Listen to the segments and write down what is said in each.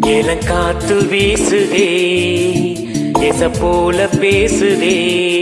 இளங்காத்து வீசுதே எச போல பேசுதே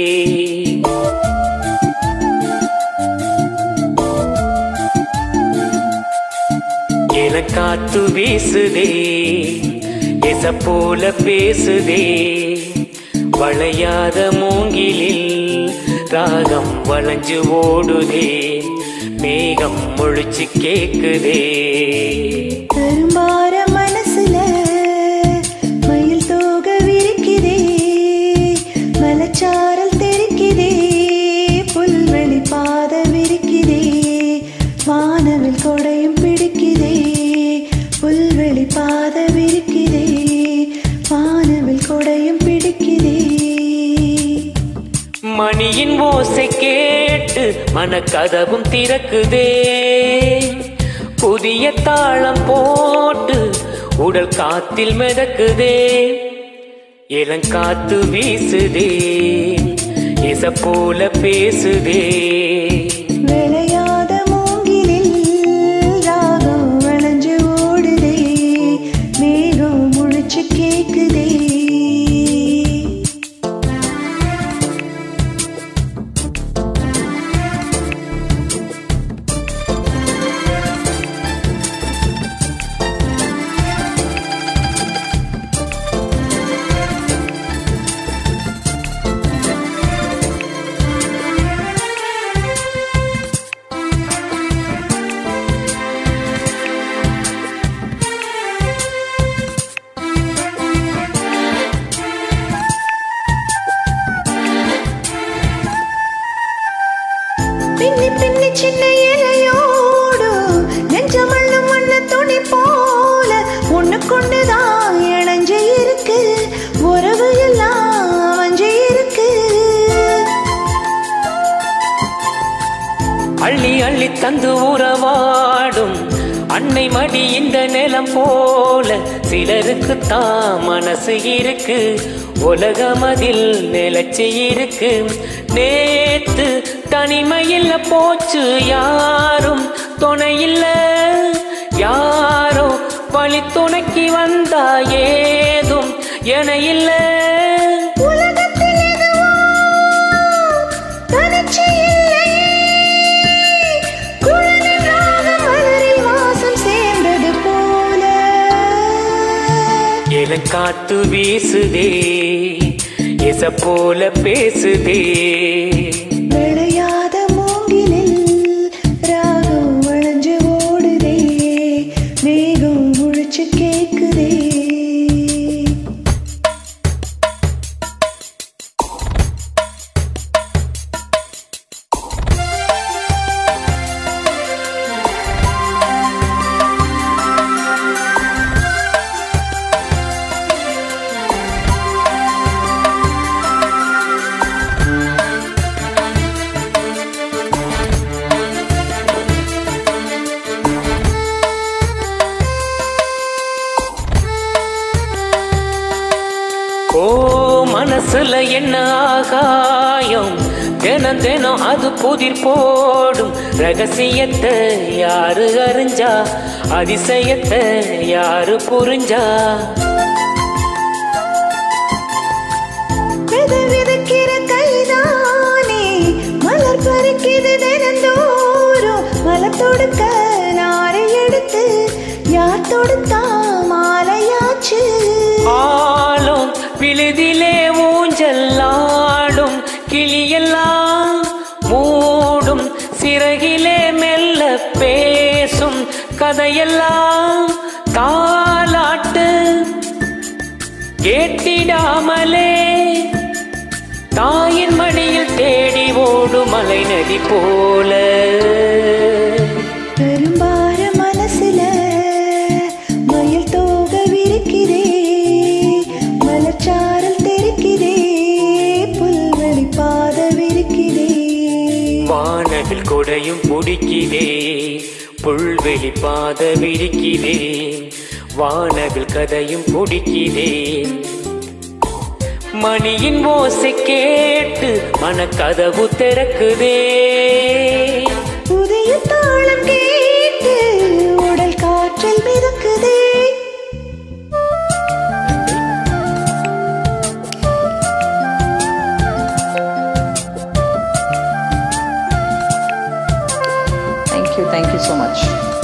இளங்காத்து வீசுதே எச போல பேசுதே வளையாத மூங்கிலில் ராகம் வளைஞ்சு ஓடுதே மேகம் முழிச்சு கேக்குதே பெரும்பார மனசுல மயில் தோக விரிக்குதே மலச்சாரல் தெரிக்குதே புல்வெளி பாத விரிக்குதே வானவில் கொடையும் பிடிக்குதே புல்வெளி பாத விரிக்குதே வானவில் கொடையும் பிடிக்குதே மணியின் ஓசை கேட்டு மனக்கதவும் திறக்குதே புதிய தாளம் போட்டு உடல் காத்தில் மிதக்குதே இளங்காத்து வீசுதே இச போல பேசுதே விளையாத மூங்கிலில் ராகம் வளைஞ்சு ஓடுதே மேகம் முழிச்சு கேக்குதே பின்னி பின்னி சின்ன இலையோடு நெஞ்சமண்ணு மண்ணு துணி போல ஒண்ணு கொண்டுதான் இணைஞ்சு இருக்கு உறவு எல்லாம் வஞ்சு இருக்கு அள்ளி அள்ளி தந்து உறவாடும் அன்னை மடி இந்த நிலம் போல சிலருக்கு தான் மனசு இருக்கு உலகமதில் நிலச்சி இருக்கு நேத்து தனிமையில் போச்சு யாரும் துணையில்ல யாரோ வழி துணைக்கு வந்தா ஏதும் என இல்லை உலகத்தில் எதுவோ தனிச்சு இல்லையே குழலின் ராகம் மலரில் வாசம் சேர்ந்தது போல இளங்காத்து வீசுதே இச போல பேசுதே விளையாத மூங்கிலில் ராகம் வளைஞ்சு ஓடுதே மேகம் முழிச்சு கேக்குதே ஓ மனசுல என்ன ஆகாயம் தினம் தினம் அது புதிர் போடும் ரகசியத்தை யாரு அறிஞ்சா அதிசயத்தை யாரு புரிஞ்சா விதை விதைக்கிற கைதானே மலர் பறிக்குது தினந்தோறும் மலர் தொடுக்க நாரை எடுத்து யார் தொடுத்தா மாலையாச்சு ஆளும் விழுதிலே ஊஞ்சல்லாடும் கிளியெல்லாம் மூடும் சிறகிலே மெல்ல பேசும் கதையெல்லாம் தாலாட்டு கேட்டிடாமலே தாயின் மடியில் தேடி ஓடும் மலை நதி போல பெரும்பார மனசுல மயில் தோக விரிக்கிறே மலச்சாரல் தெரிக்கிறே புல்வெளி பாத விரிக்கிறே வானவில் கொடையும் பிடிக்கிதே புல்வெளி பாத விரிக்கிதே வானவில் கதையும் பிடிக்கிதே மணியின் ஓசை கேட்டு மனக்கதவு திறக்குதே புதிய தாளம் கேட்டு உடல் காற்றில் மிதக்குதே தேங்க்யூ தேங்க்யூ ஸோ மச்